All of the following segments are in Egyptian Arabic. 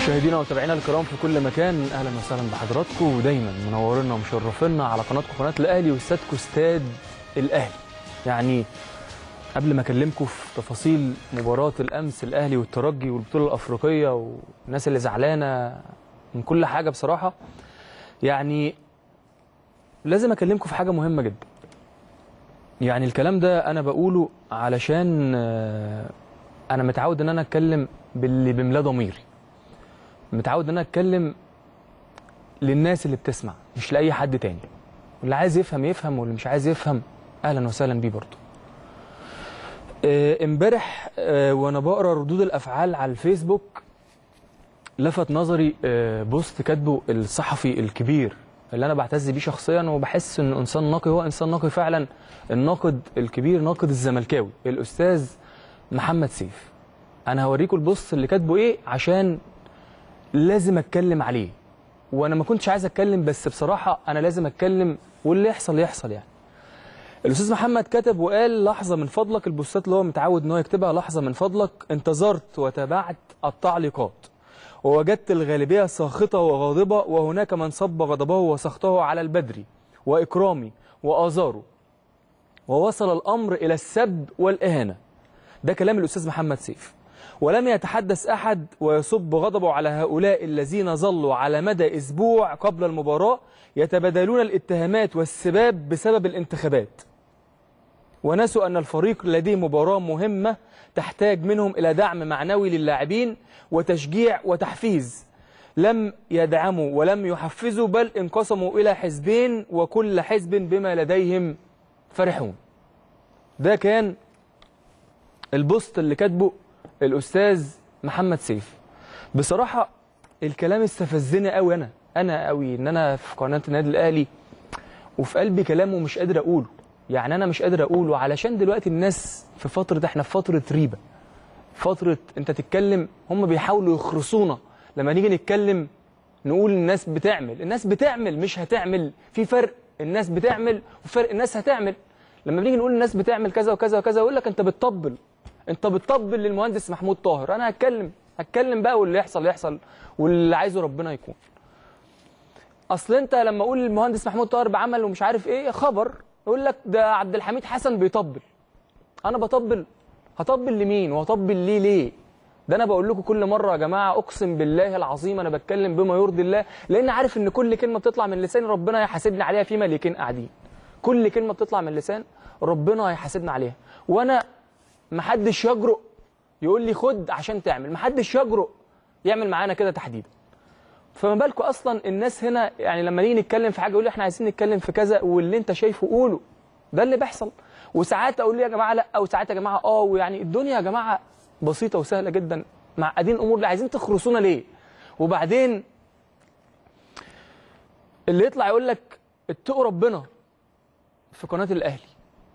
مشاهدينا ومتابعينا الكرام في كل مكان اهلا وسهلا بحضراتكم ودايما منورنا ومشرفينا على قناتكم قناه الاهلي واستادكم استاد الاهلي يعني قبل ما اكلمكم في تفاصيل مباراه الامس الاهلي والترجي والبطوله الافريقيه والناس اللي زعلانه من كل حاجه بصراحه يعني لازم اكلمكم في حاجه مهمه جدا يعني الكلام ده انا بقوله علشان آه، انا متعود ان انا اتكلم باللي بملا ضميري متعود ان انا اتكلم للناس اللي بتسمع مش لاي حد تاني واللي عايز يفهم يفهم واللي مش عايز يفهم اهلا وسهلا بيه برضه آه، امبارح آه، وانا بقرا ردود الافعال على الفيسبوك لفت نظري آه، بوست كاتبه الصحفي الكبير اللي انا بعتز بيه شخصيا وبحس انه انسان نقي هو انسان نقي فعلا الناقد الكبير ناقد الزملكاوي الاستاذ محمد سيف انا هوريكم البوست اللي كاتبه ايه عشان لازم اتكلم عليه وانا ما كنتش عايز اتكلم بس بصراحه انا لازم اتكلم واللي يحصل يحصل يعني الاستاذ محمد كتب وقال لحظه من فضلك البوستات اللي هو متعود ان هو يكتبها لحظه من فضلك انتظرت وتابعت التعليقات ووجدت الغالبيه ساخطه وغاضبه وهناك من صب غضبه وسخطه على البدري واكرامي وازاره ووصل الامر الى السب والاهانه ده كلام الاستاذ محمد سيف ولم يتحدث احد ويصب غضبه على هؤلاء الذين ظلوا على مدى اسبوع قبل المباراه يتبادلون الاتهامات والسباب بسبب الانتخابات ونسوا ان الفريق لديه مباراه مهمه تحتاج منهم الى دعم معنوي للاعبين وتشجيع وتحفيز لم يدعموا ولم يحفزوا بل انقسموا الى حزبين وكل حزب بما لديهم فرحون ده كان البوست اللي كاتبه الاستاذ محمد سيف بصراحه الكلام استفزني قوي انا انا قوي ان انا في قناه النادي الاهلي وفي قلبي كلام ومش قادر اقوله يعني انا مش قادر اقوله علشان دلوقتي الناس في فتره احنا في فتره ريبه فتره انت تتكلم هم بيحاولوا يخرسونا لما نيجي نتكلم نقول الناس بتعمل الناس بتعمل مش هتعمل في فرق الناس بتعمل وفرق الناس هتعمل لما بنيجي نقول الناس بتعمل كذا وكذا وكذا يقول لك انت بتطبل انت بتطبل للمهندس محمود طاهر انا هتكلم هتكلم بقى واللي يحصل يحصل واللي عايزه ربنا يكون اصل انت لما اقول المهندس محمود طاهر بعمل ومش عارف ايه خبر يقول لك ده عبد الحميد حسن بيطبل انا بطبل هطبل لمين وهطبل ليه ليه ده انا بقول لكم كل مره يا جماعه اقسم بالله العظيم انا بتكلم بما يرضي الله لان عارف ان كل كلمه بتطلع من لساني ربنا هيحاسبني عليها في ملكين قاعدين كل كلمه بتطلع من اللسان ربنا هيحاسبني عليها وانا محدش يجرؤ يقول لي خد عشان تعمل محدش يجرؤ يعمل معانا كده تحديدا فما بالكم اصلا الناس هنا يعني لما نيجي نتكلم في حاجه يقول لي احنا عايزين نتكلم في كذا واللي انت شايفه قوله ده اللي بيحصل وساعات اقول لي يا جماعه لا وساعات يا جماعه اه ويعني الدنيا يا جماعه بسيطه وسهله جدا معقدين الامور اللي عايزين تخرسونا ليه وبعدين اللي يطلع يقول لك اتقوا ربنا في قناه الاهلي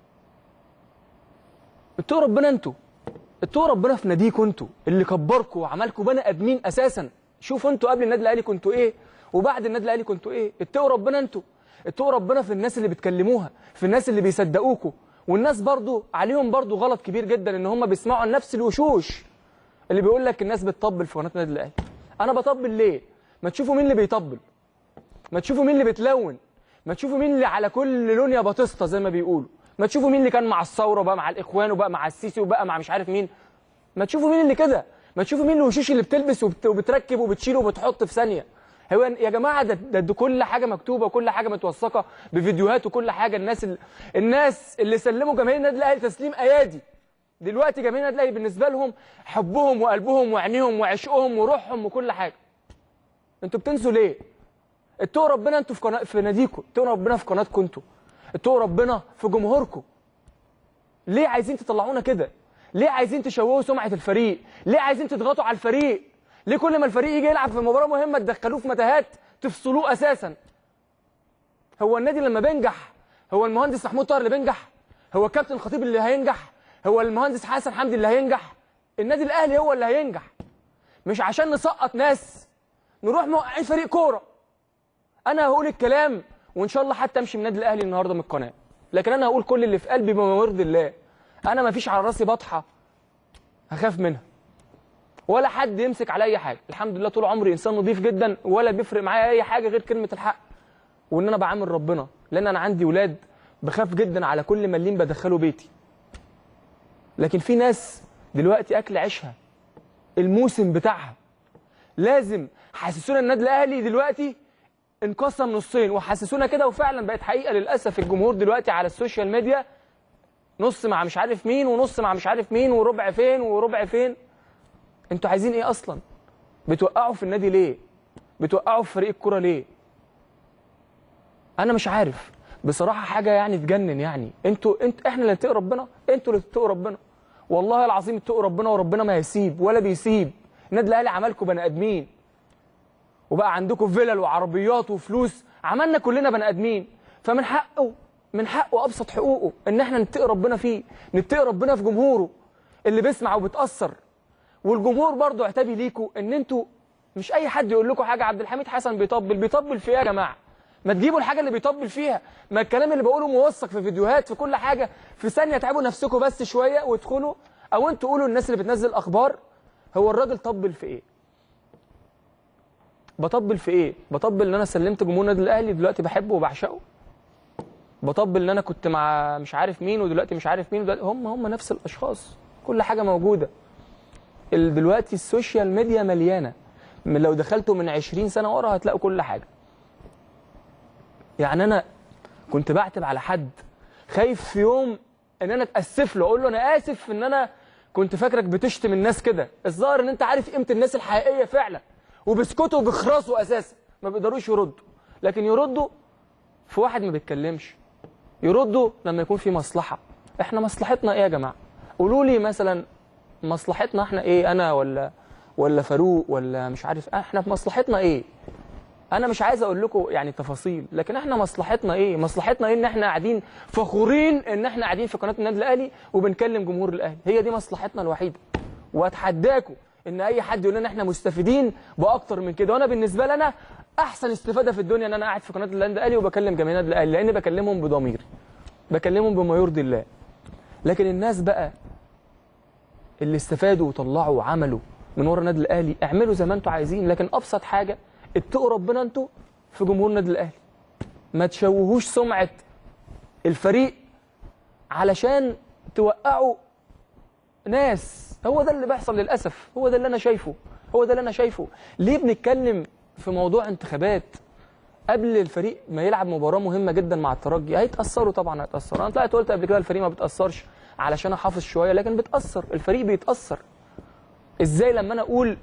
اتقوا ربنا انتوا اتقوا ربنا في ناديكوا انتوا اللي كبركوا وعملكوا بني ادمين اساسا شوفوا انتوا قبل النادي الاهلي كنتوا ايه وبعد النادي الاهلي كنتوا ايه اتقوا ربنا انتوا اتقوا ربنا في الناس اللي بتكلموها في الناس اللي بيصدقوكوا والناس برضو عليهم برضو غلط كبير جدا ان هم بيسمعوا نفس الوشوش اللي بيقول لك الناس بتطبل في قناه النادي الاهلي انا بطبل ليه ما تشوفوا مين اللي بيطبل ما تشوفوا مين اللي بتلون ما تشوفوا مين اللي على كل لون يا باتيستا زي ما بيقولوا ما تشوفوا مين اللي كان مع الثوره بقى مع الاخوان وبقى مع السيسي وبقى مع مش عارف مين ما تشوفوا مين اللي كده ما تشوفوا مين الوشوش اللي بتلبس وبت... وبتركب وبتشيل وبتحط في ثانيه هو يا جماعه ده, ده, ده كل حاجه مكتوبه وكل حاجه متوثقه بفيديوهات وكل حاجه الناس ال... الناس اللي سلموا جماهير النادي الاهلي تسليم ايادي دلوقتي جماهير النادي الاهلي بالنسبه لهم حبهم وقلبهم وعينيهم وعشقهم وروحهم وكل حاجه انتوا بتنسوا ليه اتقوا ربنا انتوا في قناه في ناديكم اتقوا ربنا في قناتكم انتوا اتقوا ربنا في جمهوركم ليه عايزين تطلعونا كده ليه عايزين تشوهوا سمعه الفريق ليه عايزين تضغطوا على الفريق ليه كل ما الفريق يجي يلعب في مباراه مهمه تدخلوه في متاهات تفصلوه اساسا هو النادي لما بينجح هو المهندس محمود طاهر اللي بينجح هو الكابتن خطيب اللي هينجح هو المهندس حسن حمدي اللي هينجح النادي الاهلي هو اللي هينجح مش عشان نسقط ناس نروح موقعين فريق كوره انا هقول الكلام وان شاء الله حتى امشي من النادي الاهلي النهارده من القناه لكن انا هقول كل اللي في قلبي بما يرضي الله انا ما فيش على راسي بطحه هخاف منها ولا حد يمسك على اي حاجه الحمد لله طول عمري انسان نظيف جدا ولا بيفرق معايا اي حاجه غير كلمه الحق وان انا بعامل ربنا لان انا عندي ولاد بخاف جدا على كل مليم بدخله بيتي لكن في ناس دلوقتي اكل عيشها الموسم بتاعها لازم حسسونا النادي الاهلي دلوقتي انقسم نصين وحسسونا كده وفعلا بقت حقيقه للاسف الجمهور دلوقتي على السوشيال ميديا نص مع مش عارف مين ونص مع مش عارف مين وربع فين وربع فين انتوا عايزين ايه اصلا بتوقعوا في النادي ليه بتوقعوا في فريق الكوره ليه انا مش عارف بصراحه حاجه يعني تجنن يعني انتوا انت احنا اللي نتقي ربنا انتوا اللي تتقوا ربنا والله العظيم اتقوا ربنا وربنا ما هيسيب ولا بيسيب النادي الاهلي عملكم بني ادمين وبقى عندكم فيلل وعربيات وفلوس عملنا كلنا بني ادمين فمن حقه من حقه ابسط حقوقه ان احنا نتقي ربنا فيه نتقي ربنا في جمهوره اللي بيسمع وبتاثر والجمهور برضه اعتبي ليكوا ان انتوا مش اي حد يقول لكم حاجه عبد الحميد حسن بيطبل بيطبل في ايه يا جماعه ما تجيبوا الحاجه اللي بيطبل فيها ما الكلام اللي بقوله موثق في فيديوهات في كل حاجه في ثانيه تعبوا نفسكم بس شويه وادخلوا او انتوا قولوا الناس اللي بتنزل اخبار هو الراجل طبل في ايه بطبل في ايه بطبل ان انا سلمت جمهور النادي الاهلي دلوقتي بحبه وبعشقه بطبل ان انا كنت مع مش عارف مين ودلوقتي مش عارف مين ودلوقتي هم هم نفس الاشخاص كل حاجه موجوده ال- دلوقتي السوشيال ميديا مليانه من لو دخلتوا من 20 سنه ورا هتلاقوا كل حاجه يعني انا كنت بعتب على حد خايف في يوم ان انا اتاسف له اقول له انا اسف ان انا كنت فاكرك بتشتم الناس كده الظاهر ان انت عارف قيمه الناس الحقيقيه فعلا وبيسكتوا وبيخرسوا اساسا ما بيقدروش يردوا لكن يردوا في واحد ما بيتكلمش يردوا لما يكون في مصلحه احنا مصلحتنا ايه يا جماعه قولوا لي مثلا مصلحتنا احنا ايه انا ولا ولا فاروق ولا مش عارف احنا في مصلحتنا ايه انا مش عايز اقول لكم يعني تفاصيل لكن احنا مصلحتنا ايه مصلحتنا ايه ان احنا قاعدين فخورين ان احنا قاعدين في قناه النادي الاهلي وبنكلم جمهور الاهلي هي دي مصلحتنا الوحيده واتحداكم ان اي حد يقول لنا احنا مستفيدين باكتر من كده وانا بالنسبه لنا احسن استفاده في الدنيا ان انا قاعد في قناه النادي الاهلي وبكلم جماهير النادي الاهلي لان بكلمهم بضمير بكلمهم بما يرضي الله لكن الناس بقى اللي استفادوا وطلعوا وعملوا من ورا النادي الاهلي اعملوا زي ما انتوا عايزين لكن ابسط حاجه اتقوا ربنا انتوا في جمهور النادي الاهلي ما تشوهوش سمعه الفريق علشان توقعوا ناس هو ده اللي بيحصل للاسف هو ده اللي انا شايفه هو ده اللي انا شايفه ليه بنتكلم في موضوع انتخابات قبل الفريق ما يلعب مباراه مهمه جدا مع الترجي هيتاثروا طبعا هيتاثروا انا طلعت قلت قبل كده الفريق ما بتاثرش علشان احافظ شويه لكن بتاثر الفريق بيتاثر ازاي لما انا اقول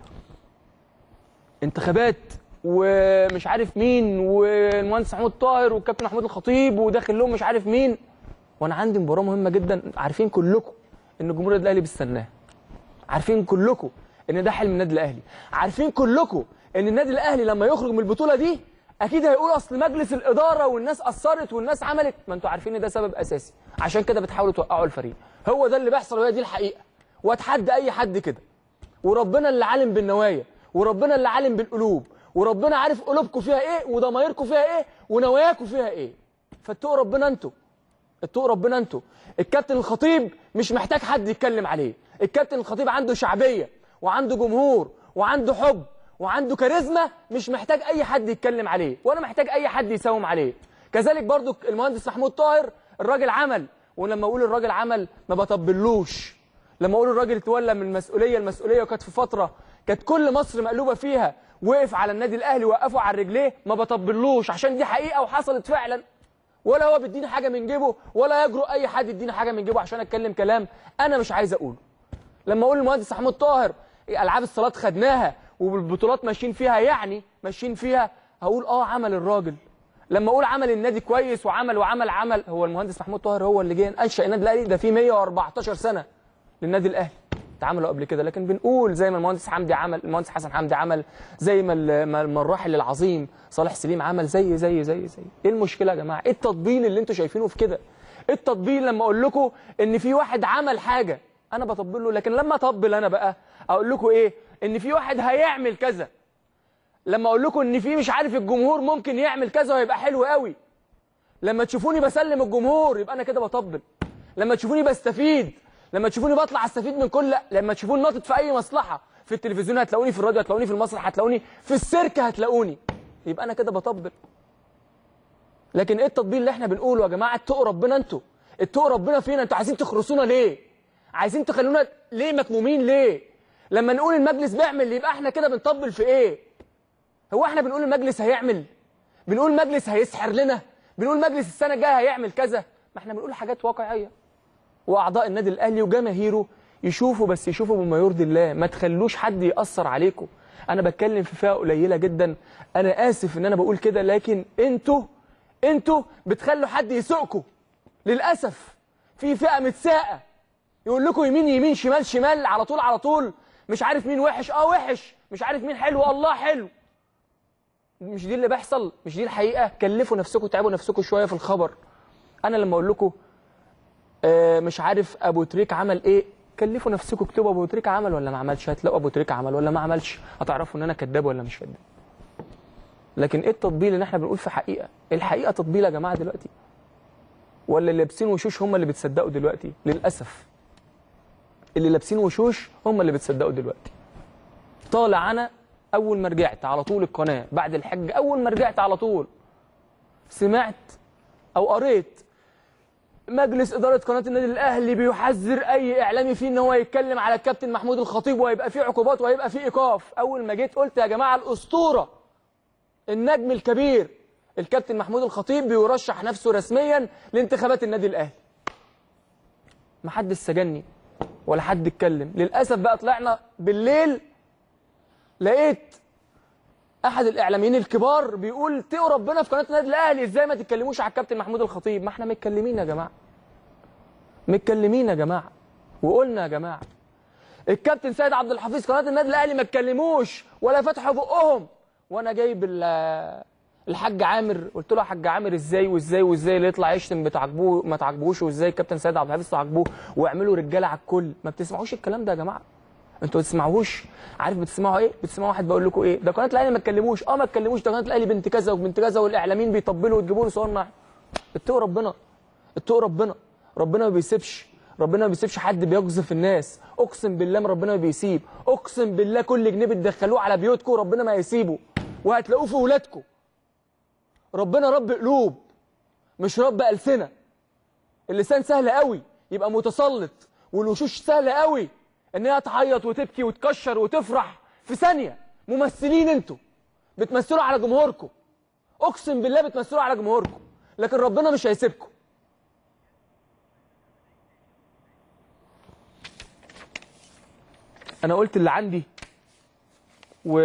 انتخابات ومش عارف مين والمهندس محمود طاهر والكابتن محمود الخطيب وداخل لهم مش عارف مين وانا عندي مباراه مهمه جدا عارفين كلكم ان جمهور النادي الاهلي بيستناها عارفين كلكم ان ده حلم النادي الاهلي عارفين كلكم ان النادي الاهلي لما يخرج من البطوله دي اكيد هيقول اصل مجلس الاداره والناس اثرت والناس عملت ما انتوا عارفين ان ده سبب اساسي عشان كده بتحاولوا توقعوا الفريق هو ده اللي بيحصل وهي دي الحقيقه واتحدى اي حد كده وربنا اللي عالم بالنوايا وربنا اللي عالم بالقلوب وربنا عارف قلوبكم فيها ايه وضمايركم فيها ايه ونواياكم فيها ايه فاتقوا ربنا انتوا اتقوا ربنا انتوا الكابتن الخطيب مش محتاج حد يتكلم عليه الكابتن الخطيب عنده شعبيه وعنده جمهور وعنده حب وعنده كاريزما مش محتاج اي حد يتكلم عليه ولا محتاج اي حد يساوم عليه كذلك برضو المهندس محمود طاهر الراجل عمل ولما اقول الراجل عمل ما بطبلوش لما اقول الراجل تولى من المسؤوليه المسؤوليه وكانت في فتره كانت كل مصر مقلوبه فيها وقف على النادي الاهلي وقفوا على رجليه ما بطبلوش عشان دي حقيقه وحصلت فعلا ولا هو بيديني حاجه من جيبه ولا يجرؤ اي حد يديني حاجه من جيبه عشان اتكلم كلام انا مش عايز اقوله لما اقول المهندس محمود طاهر العاب الصالات خدناها والبطولات ماشيين فيها يعني ماشيين فيها هقول اه عمل الراجل لما اقول عمل النادي كويس وعمل وعمل عمل هو المهندس محمود طاهر هو اللي جه انشا النادي الاهلي ده فيه 114 سنه للنادي الاهلي اتعملوا قبل كده لكن بنقول زي ما المهندس حمدي عمل المهندس حسن حمدي عمل زي ما ال- ما الراحل العظيم صالح سليم عمل زي زي زي زي ايه المشكله يا جماعه ايه التطبيل اللي انتوا شايفينه في كده ايه التطبيل لما اقول لكم ان في واحد عمل حاجه انا بطبل له لكن لما اطبل انا بقى اقول لكم ايه ان في واحد هيعمل كذا لما اقول لكم ان في مش عارف الجمهور ممكن يعمل كذا ويبقى حلو قوي لما تشوفوني بسلم الجمهور يبقى انا كده بطبل لما تشوفوني بستفيد لما تشوفوني بطلع استفيد من كل لما تشوفوني ناطط في اي مصلحه في التلفزيون هتلاقوني في الراديو هتلاقوني في المسرح هتلاقوني في السيرك هتلاقوني يبقى انا كده بطبل لكن ايه التطبيل اللي احنا بنقوله يا جماعه اتقوا ربنا انتوا اتقوا ربنا فينا انتوا عايزين تخرسونا ليه عايزين تخلونا ليه مكمومين ليه لما نقول المجلس بيعمل يبقى احنا كده بنطبل في ايه هو احنا بنقول المجلس هيعمل بنقول مجلس هيسحر لنا بنقول مجلس السنه الجايه هيعمل كذا ما احنا بنقول حاجات واقعيه واعضاء النادي الاهلي وجماهيره يشوفوا بس يشوفوا بما يرضي الله ما تخلوش حد ياثر عليكم انا بتكلم في فئه قليله جدا انا اسف ان انا بقول كده لكن انتوا انتوا بتخلوا حد يسوقكم للاسف في فئه متساقه يقول لكم يمين يمين شمال شمال على طول على طول مش عارف مين وحش اه وحش مش عارف مين حلو الله حلو مش دي اللي بيحصل مش دي الحقيقه كلفوا نفسكم تعبوا نفسكم شويه في الخبر انا لما اقول لكم آه مش عارف ابو تريك عمل ايه كلفوا نفسكم اكتبوا ابو تريك عمل ولا ما عملش هتلاقوا ابو تريك عمل ولا ما عملش هتعرفوا ان انا كذاب ولا مش كذاب لكن ايه التطبيل اللي احنا بنقول في حقيقه الحقيقه تطبيل يا جماعه دلوقتي ولا اللي لابسين وشوش هم اللي بتصدقوا دلوقتي للاسف اللي لابسين وشوش هم اللي بتصدقوا دلوقتي طالع انا اول ما رجعت على طول القناه بعد الحج اول ما رجعت على طول سمعت او قريت مجلس اداره قناه النادي الاهلي بيحذر اي اعلامي فيه ان هو يتكلم على الكابتن محمود الخطيب وهيبقى فيه عقوبات وهيبقى فيه ايقاف اول ما جيت قلت يا جماعه الاسطوره النجم الكبير الكابتن محمود الخطيب بيرشح نفسه رسميا لانتخابات النادي الاهلي ما حدش سجني ولا حد اتكلم للاسف بقى طلعنا بالليل لقيت احد الاعلاميين الكبار بيقول اتقوا ربنا في قناه النادي الاهلي ازاي ما تتكلموش على الكابتن محمود الخطيب ما احنا متكلمين يا جماعه متكلمين يا جماعه وقلنا يا جماعه الكابتن سيد عبد الحفيظ قناه النادي الاهلي ما اتكلموش ولا فتحوا بقهم وانا جايب ال- الحاج عامر قلت له يا حاج عامر ازاي وازاي وازاي اللي يطلع يشتم بتعجبوه ما تعجبوش وازاي الكابتن سيد عبد الحفيظ تعجبوه واعملوا رجاله على الكل ما بتسمعوش الكلام ده يا جماعه انتوا ما بتسمعوش عارف بتسمعوا ايه بتسمعوا واحد بقول لكم ايه ده قناه الاهلي ما تكلموش اه ما تكلموش ده قناه الاهلي بنت كذا وبنت كذا والاعلاميين بيطبلوا وتجيبوا له صور معاه اتقوا ربنا اتقوا ربنا ربنا ما بيسيبش ربنا ما بيسيبش حد بيقذف الناس اقسم بالله ما ربنا ما بيسيب اقسم بالله كل جنيه بتدخلوه على بيوتكم ربنا ما يسيبه وهتلاقوه في ولادكم ربنا رب قلوب مش رب ألسنة اللسان سهل قوي يبقى متسلط والوشوش سهل قوي ان هي تعيط وتبكي وتكشر وتفرح في ثانية ممثلين انتوا بتمثلوا على جمهوركم اقسم بالله بتمثلوا على جمهوركم لكن ربنا مش هيسيبكم انا قلت اللي عندي و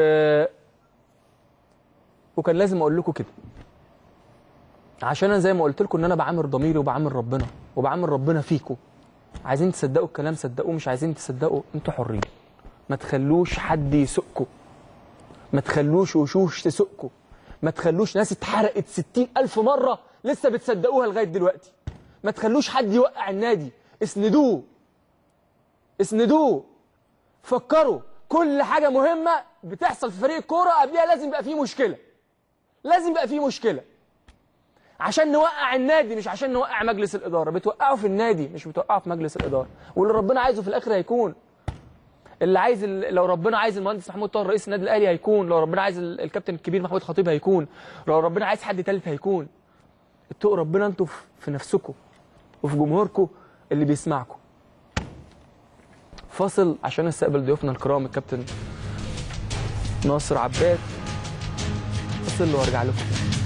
وكان لازم اقول لكم كده عشان انا زي ما قلت لكم ان انا بعامل ضميري وبعامل ربنا وبعامل ربنا فيكم عايزين تصدقوا الكلام صدقوه مش عايزين تصدقوا انتوا حرين ما تخلوش حد يسقكم ما تخلوش وشوش تسقكم ما تخلوش ناس اتحرقت ستين ألف مرة لسه بتصدقوها لغاية دلوقتي ما تخلوش حد يوقع النادي اسندوه اسندوه فكروا كل حاجة مهمة بتحصل في فريق الكورة قبلها لازم يبقى فيه مشكلة لازم يبقى فيه مشكلة عشان نوقع النادي مش عشان نوقع مجلس الإدارة بتوقعه في النادي مش بتوقعه في مجلس الإدارة واللي ربنا عايزه في الآخر هيكون اللي عايز ال- لو ربنا عايز المهندس محمود طاهر رئيس النادي الاهلي هيكون لو ربنا عايز ال- الكابتن الكبير محمود خطيب هيكون لو ربنا عايز حد تالت هيكون اتقوا ربنا انتوا في- في نفسكم وفي جمهوركم اللي بيسمعكم فاصل عشان نستقبل ضيوفنا الكرام الكابتن ناصر عباد فاصل وارجع لكم